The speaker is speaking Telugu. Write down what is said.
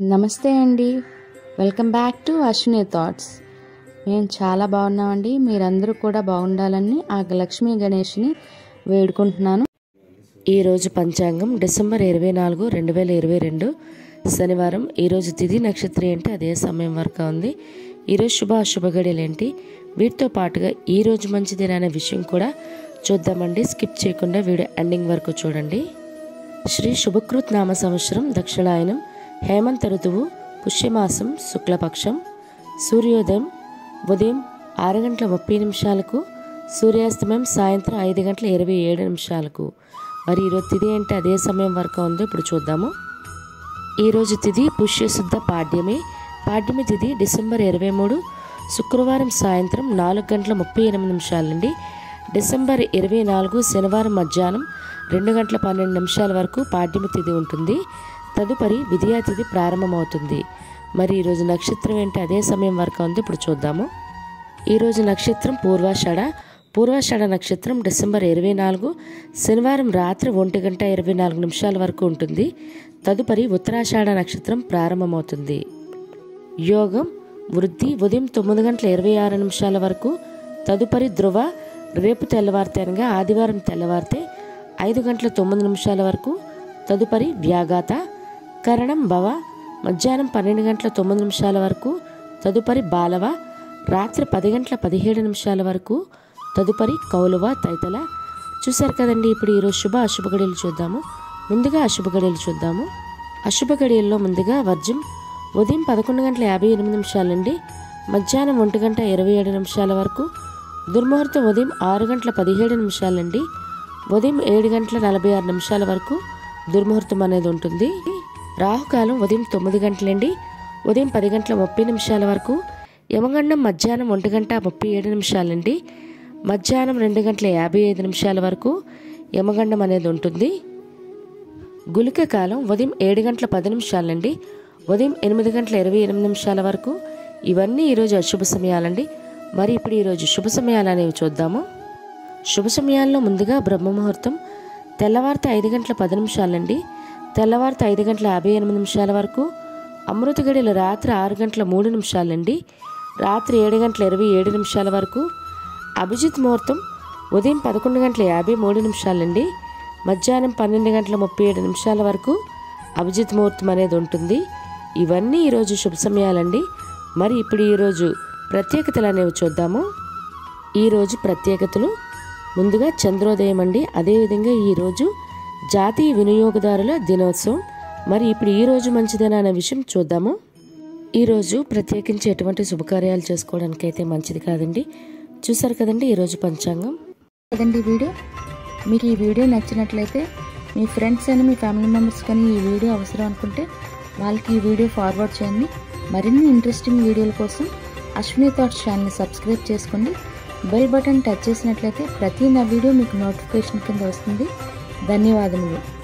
నమస్తే అండి welcome back to Ashwini Thoughts మేము చాలా బాగున్నామండి మీరందరూ కూడా బాగుండాలని ఆ లక్ష్మీ గణేష్ని వేడుకుంటున్నాను ఈరోజు పంచాంగం డిసెంబర్ ఇరవై నాలుగు రెండు వేల ఇరవై రెండు శనివారం ఈరోజు తిథి నక్షత్రం ఏంటి అదే సమయం వరకు ఉంది ఈరోజు శుభ అశుభ గడియలు ఏంటి వీటితో పాటుగా ఈరోజు మంచిదేనా అనే విషయం కూడా చూద్దామండి స్కిప్ చేయకుండా వీడియో ఎండింగ్ వరకు చూడండి శ్రీ శుభకృత్ నామ సంవత్సరం దక్షిణాయనం హేమంత ఋతువు పుష్యమాసం శుక్లపక్షం సూర్యోదయం ఉదయం ఆరు గంటల ముప్పై నిమిషాలకు సూర్యాస్తమయం సాయంత్రం ఐదు గంటల ఇరవై ఏడు నిమిషాలకు మరి ఈరోజు తిథి ఏంటి అదే సమయం వరకు ఉందో ఇప్పుడు చూద్దాము ఈరోజు తిథి పుష్యశుద్ధ పాడ్యమి పాడ్యమి తిథి డిసెంబర్ ఇరవై మూడు శుక్రవారం సాయంత్రం నాలుగు గంటల ముప్పై ఎనిమిది నిమిషాల నుండి డిసెంబర్ ఇరవై నాలుగు శనివారం మధ్యాహ్నం రెండు గంటల పన్నెండు నిమిషాల వరకు పాడ్యమి తిథి ఉంటుంది తదుపరి విద్యా తిథి ప్రారంభమవుతుంది మరి ఈరోజు నక్షత్రం ఏంటి అదే సమయం వరకు ఉంది ఇప్పుడు చూద్దాము ఈరోజు నక్షత్రం పూర్వాషాఢ పూర్వాషాఢ నక్షత్రం డిసెంబర్ ఇరవై నాలుగు శనివారం రాత్రి ఒంటి గంట ఇరవై నాలుగు నిమిషాల వరకు ఉంటుంది తదుపరి ఉత్తరాషాఢ నక్షత్రం ప్రారంభమవుతుంది యోగం వృద్ధి ఉదయం తొమ్మిది గంటల ఇరవై ఆరు నిమిషాల వరకు తదుపరి ధ్రువ రేపు తెల్లవారితే అనగా ఆదివారం తెల్లవారితే ఐదు గంటల తొమ్మిది నిమిషాల వరకు తదుపరి వ్యాఘాత కరణం భవ మధ్యాహ్నం పన్నెండు గంటల తొమ్మిది నిమిషాల వరకు తదుపరి బాలవ రాత్రి పది గంటల పదిహేడు నిమిషాల వరకు తదుపరి కౌలువ తైతల చూశారు కదండి ఇప్పుడు ఈరోజు శుభ అశుభ గడియలు చూద్దాము ముందుగా అశుభ గడియలు చూద్దాము అశుభ గడియల్లో ముందుగా వర్జం ఉదయం పదకొండు గంటల యాభై ఎనిమిది నిమిషాల నుండి మధ్యాహ్నం ఒంటి గంట ఇరవై ఏడు నిమిషాల వరకు దుర్ముహూర్తం ఉదయం ఆరు గంటల పదిహేడు నిమిషాల నుండి ఉదయం ఏడు గంటల నలభై ఆరు నిమిషాల వరకు దుర్ముహూర్తం అనేది ఉంటుంది రాహుకాలం ఉదయం తొమ్మిది గంటల నుండి ఉదయం పది గంటల ముప్పై నిమిషాల వరకు యమగండం మధ్యాహ్నం ఒంటి గంట ముప్పై ఏడు నిమిషాల నుండి మధ్యాహ్నం రెండు గంటల యాభై ఐదు నిమిషాల వరకు యమగండం అనేది ఉంటుంది గులిక కాలం ఉదయం ఏడు గంటల పది నిమిషాల నుండి ఉదయం ఎనిమిది గంటల ఇరవై ఎనిమిది నిమిషాల వరకు ఇవన్నీ ఈరోజు అశుభ సమయాలండి మరి ఇప్పుడు ఈరోజు శుభ సమయాలు అనేవి చూద్దాము శుభ సమయాల్లో ముందుగా బ్రహ్మముహూర్తం తెల్లవారితే ఐదు గంటల పది నిమిషాల నుండి తెల్లవారితే ఐదు గంటల యాభై ఎనిమిది నిమిషాల వరకు అమృత గడియలు రాత్రి ఆరు గంటల మూడు నిమిషాల నుండి రాత్రి ఏడు గంటల ఇరవై ఏడు నిమిషాల వరకు అభిజిత్ ముహూర్తం ఉదయం పదకొండు గంటల యాభై మూడు నిమిషాల నుండి మధ్యాహ్నం పన్నెండు గంటల ముప్పై ఏడు నిమిషాల వరకు అభిజిత్ ముహూర్తం అనేది ఉంటుంది ఇవన్నీ ఈరోజు శుభ సమయాలండి మరి ఇప్పుడు ఈరోజు ప్రత్యేకతలు అనేవి చూద్దాము ఈరోజు ప్రత్యేకతలు ముందుగా చంద్రోదయం అండి అదేవిధంగా ఈరోజు జాతీయ వినియోగదారుల దినోత్సవం మరి ఇప్పుడు ఈ రోజు మంచిదేనా అనే విషయం చూద్దాము ఈరోజు ప్రత్యేకించి ఎటువంటి శుభకార్యాలు చేసుకోవడానికి అయితే మంచిది కాదండి చూసారు కదండి ఈరోజు పంచాంగం కదండి ఈ వీడియో మీకు ఈ వీడియో నచ్చినట్లయితే మీ ఫ్రెండ్స్ అని మీ ఫ్యామిలీ మెంబర్స్ కానీ ఈ వీడియో అవసరం అనుకుంటే వాళ్ళకి ఈ వీడియో ఫార్వర్డ్ చేయండి మరిన్ని ఇంట్రెస్టింగ్ వీడియోల కోసం అశ్విని థాట్స్ ఛానల్ని సబ్స్క్రైబ్ చేసుకోండి బెల్ బటన్ టచ్ చేసినట్లయితే ప్రతి నా వీడియో మీకు నోటిఫికేషన్ కింద వస్తుంది ధన్యవాదములు